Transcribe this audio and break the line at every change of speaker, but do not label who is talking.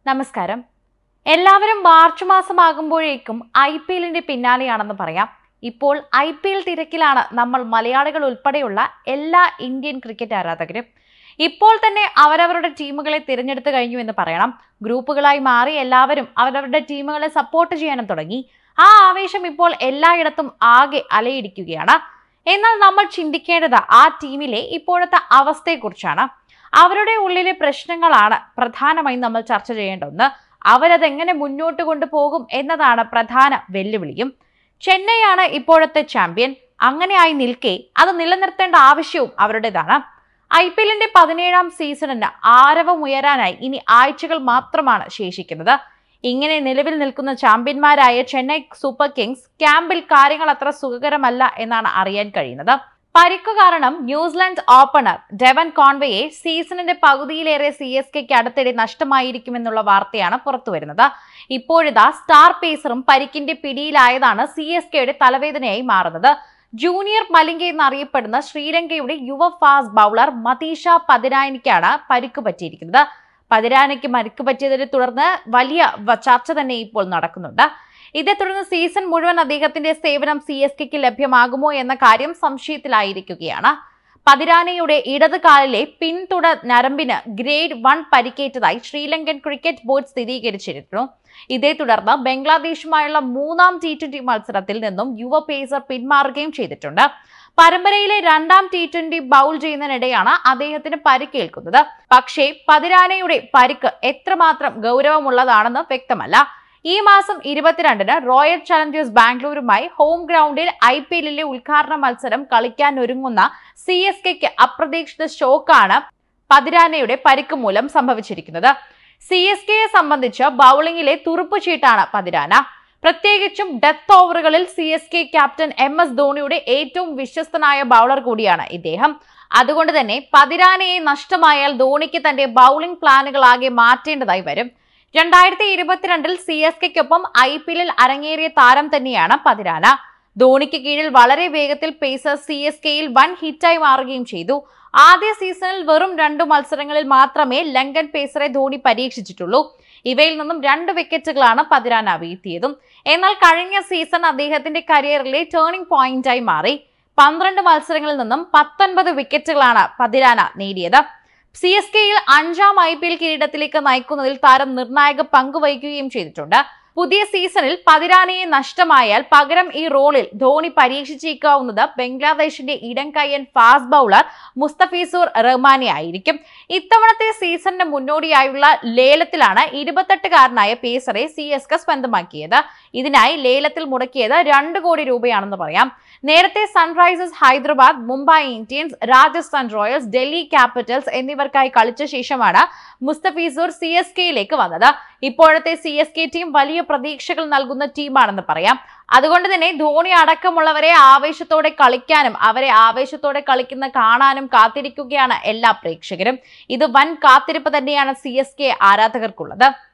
നമസ്കാരം എല്ലാവരും March മാസമാകുമ്പോഴേക്കും I P എല്ലിന്റെ പിന്നാലെയാണെന്ന് പറയാം ഇപ്പോൾ ഐ പി എൽ തിരക്കിലാണ് നമ്മൾ മലയാളികൾ ഉൾപ്പെടെയുള്ള എല്ലാ ഇന്ത്യൻ ക്രിക്കറ്റ് ആരാധകരും ഇപ്പോൾ തന്നെ അവരവരുടെ ടീമുകളെ തിരഞ്ഞെടുത്തു കഴിഞ്ഞു എന്ന് പറയണം ഗ്രൂപ്പുകളായി മാറി എല്ലാവരും അവരവരുടെ ടീമുകളെ സപ്പോർട്ട് ചെയ്യാനും തുടങ്ങി ആ ആവേശം ഇപ്പോൾ എല്ലായിടത്തും ആകെ അലയിടിക്കുകയാണ് എന്നാൽ നമ്മൾ ചിന്തിക്കേണ്ടത് ആ ടീമിലെ ഇപ്പോഴത്തെ അവസ്ഥയെക്കുറിച്ചാണ് അവരുടെ ഉള്ളിലെ പ്രശ്നങ്ങളാണ് പ്രധാനമായും നമ്മൾ ചർച്ച ചെയ്യേണ്ട ഒന്ന് അവരതെങ്ങനെ മുന്നോട്ട് കൊണ്ടുപോകും എന്നതാണ് പ്രധാന വെല്ലുവിളിയും ചെന്നൈയാണ് ഇപ്പോഴത്തെ ചാമ്പ്യൻ അങ്ങനെയായി നിൽക്കെ അത് നിലനിർത്തേണ്ട ആവശ്യവും അവരുടേതാണ് ഐ പി എല്ലിന്റെ പതിനേഴാം സീസണിന് ആരവമുയരാനായി ഇനി ആഴ്ചകൾ മാത്രമാണ് ശേഷിക്കുന്നത് ഇങ്ങനെ നിലവിൽ നിൽക്കുന്ന ചാമ്പ്യന്മാരായ ചെന്നൈ സൂപ്പർ കിങ്സ് ക്യാമ്പിൽ കാര്യങ്ങൾ അത്ര സുഖകരമല്ല എന്നാണ് അറിയാൻ കഴിയുന്നത് പരിക്കു കാരണം ന്യൂസിലാൻഡ് ഓപ്പണർ ഡെവൻ കോൺവേയെ സീസണിന്റെ പകുതിയിലേറെ സി എസ് കെക്ക് അടുത്തിടെ നഷ്ടമായിരിക്കുമെന്നുള്ള വാർത്തയാണ് പുറത്തുവരുന്നത് ഇപ്പോഴിതാ സ്റ്റാർ പേസറും പരിക്കിന്റെ പിടിയിലായതാണ് സി എസ് കെയുടെ തലവേദനയായി മാറുന്നത് ജൂനിയർ മലിംഗ എന്നറിയപ്പെടുന്ന ശ്രീലങ്കയുടെ യുവ ഫാസ്റ്റ് ബൗളർ മതീഷ പതിനായനിക്കാണ് പരിക്ക് പറ്റിയിരിക്കുന്നത് പതിരാനയ്ക്ക് മരുക്ക് പറ്റിയതിനെ തുടർന്ന് വലിയ വ- ചർച്ച തന്നെ ഇപ്പോൾ നടക്കുന്നുണ്ട് ഇതേ തുടർന്ന് സീസൺ മുഴുവൻ അദ്ദേഹത്തിന്റെ സേവനം സി എസ് കെക്ക് ലഭ്യമാകുമോ എന്ന കാര്യം സംശയത്തിലായിരിക്കുകയാണ് പതിരാനയുടെ ഇടത് കാലിലെ പിന്തുട നരമ്പിന് ഗ്രേഡ് വൺ പരിക്കേറ്റതായി ശ്രീലങ്കൻ ക്രിക്കറ്റ് ബോർഡ് സ്ഥിരീകരിച്ചിരുന്നു ഇതേ തുടർന്ന് ബംഗ്ലാദേശുമായുള്ള മൂന്നാം ടി ട്വന്റി മത്സരത്തിൽ നിന്നും യുവ പേസർ പിന്മാറുകയും ചെയ്തിട്ടുണ്ട് പരമ്പരയിലെ രണ്ടാം ടി ട്വന്റി ബൗൾ ചെയ്യുന്നതിനിടെയാണ് അദ്ദേഹത്തിന് പരിക്കേൽക്കുന്നത് പക്ഷേ പതിരാനയുടെ പരിക്ക് എത്രമാത്രം ഗൗരവമുള്ളതാണെന്ന് വ്യക്തമല്ല ഈ മാസം ഇരുപത്തിരണ്ടിന് റോയൽ ചലഞ്ചേഴ്സ് ബാംഗ്ലൂരുമായി ഹോം ഗ്രൗണ്ടിൽ ഐ പി എല്ലിലെ ഉദ്ഘാടന മത്സരം കളിക്കാൻ ഒരുങ്ങുന്ന സി എസ് കെക്ക് അപ്രതീക്ഷിത ഷോക്കാണ് പതിരാനയുടെ പരിക്ക് മൂലം സംഭവിച്ചിരിക്കുന്നത് സി എസ് കെയെ സംബന്ധിച്ച് ബൗളിംഗിലെ തുറുപ്പുചീട്ടാണ് പതിരാന പ്രത്യേകിച്ചും ഡെത്ത് ഓവറുകളിൽ C S K captain M S ധോണിയുടെ ഏറ്റവും വിശ്വസ്തനായ ബൗളർ കൂടിയാണ് ഇദ്ദേഹം അതുകൊണ്ട് തന്നെ പതിരാനയെ നഷ്ടമായാൽ ധോണിക്ക് തന്റെ ബൗളിംഗ് പ്ലാനുകളാകെ മാറ്റേണ്ടതായി വരും രണ്ടായിരത്തി ഇരുപത്തിരണ്ടിൽ സി എസ് കെക്കൊപ്പം ഐ പി എല്ലിൽ അരങ്ങേറിയ താരം തന്നെയാണ് പതിരാന ധോണിക്ക് കീഴിൽ വളരെ വേഗത്തിൽ പേസർ സി എസ് കെയിൽ വൻ ഹിറ്റായി മാറുകയും ചെയ്തു ആദ്യ സീസണിൽ വെറും രണ്ടു മത്സരങ്ങളിൽ മാത്രമേ ലങ്കൻ പേസറെ ധോണി പരീക്ഷിച്ചിട്ടുള്ളൂ ഇവയിൽ നിന്നും രണ്ട് വിക്കറ്റുകളാണ് പതിരാന വീഴ്ത്തിയതും എന്നാൽ കഴിഞ്ഞ സീസൺ അദ്ദേഹത്തിന്റെ കരിയറിലെ ടേണിംഗ് പോയിന്റായി മാറി പന്ത്രണ്ട് മത്സരങ്ങളിൽ നിന്നും പത്തൊൻപത് വിക്കറ്റുകളാണ് പതിരാന നേടിയത് സി എസ് കെയിൽ അഞ്ചാം ഐ പി എൽ കിരീടത്തിലേക്ക് നയിക്കുന്നതിൽ താരം നിർണായക പങ്ക് വഹിക്കുകയും ചെയ്തിട്ടുണ്ട് പുതിയ സീസണിൽ പതിരാനയെ നഷ്ടമായാൽ പകരം ഈ റോളിൽ ധോണി പരീക്ഷിച്ചേക്കാവുന്നത് ബംഗ്ലാദേശിന്റെ ഇടംകയ്യൻ ഫാസ്റ്റ് ബൗളർ മുസ്തഫീസുർ റഹ്മാനെ ആയിരിക്കും ഇത്തവണത്തെ സീസണിന് മുന്നോടിയായുള്ള ലേലത്തിലാണ് ഇരുപത്തെട്ടുകാരനായ പേസറെ സി എസ് കെ സ്വന്തമാക്കിയത് ഇതിനായി ലേലത്തിൽ മുടക്കിയത് രണ്ട് കോടി രൂപയാണെന്ന് പറയാം നേരത്തെ Sunrisers Hyderabad Mumbai Indians Rajasthan Royals Delhi Capitals എന്നിവർക്കായി കളിച്ച ശേഷമാണ് മുസ്തഫീസുർ സി എസ് കെയിലേക്ക് വന്നത് ഇപ്പോഴത്തെ സി എസ് കെ ടീം വലിയ പ്രതീക്ഷകൾ നൽകുന്ന ടീമാണെന്ന് പറയാം അതുകൊണ്ട് തന്നെ ധോണി അടക്കമുള്ളവരെ ആവേശത്തോടെ കളിക്കാനും അവരെ ആവേശത്തോടെ കളിക്കുന്ന കാണാനും കാത്തിരിക്കുകയാണ് എല്ലാ പ്രേക്ഷകരും ഇത് വൻ കാത്തിരിപ്പ് തന്നെയാണ് സി എസ് കെ ആരാധകർക്കുള്ളത്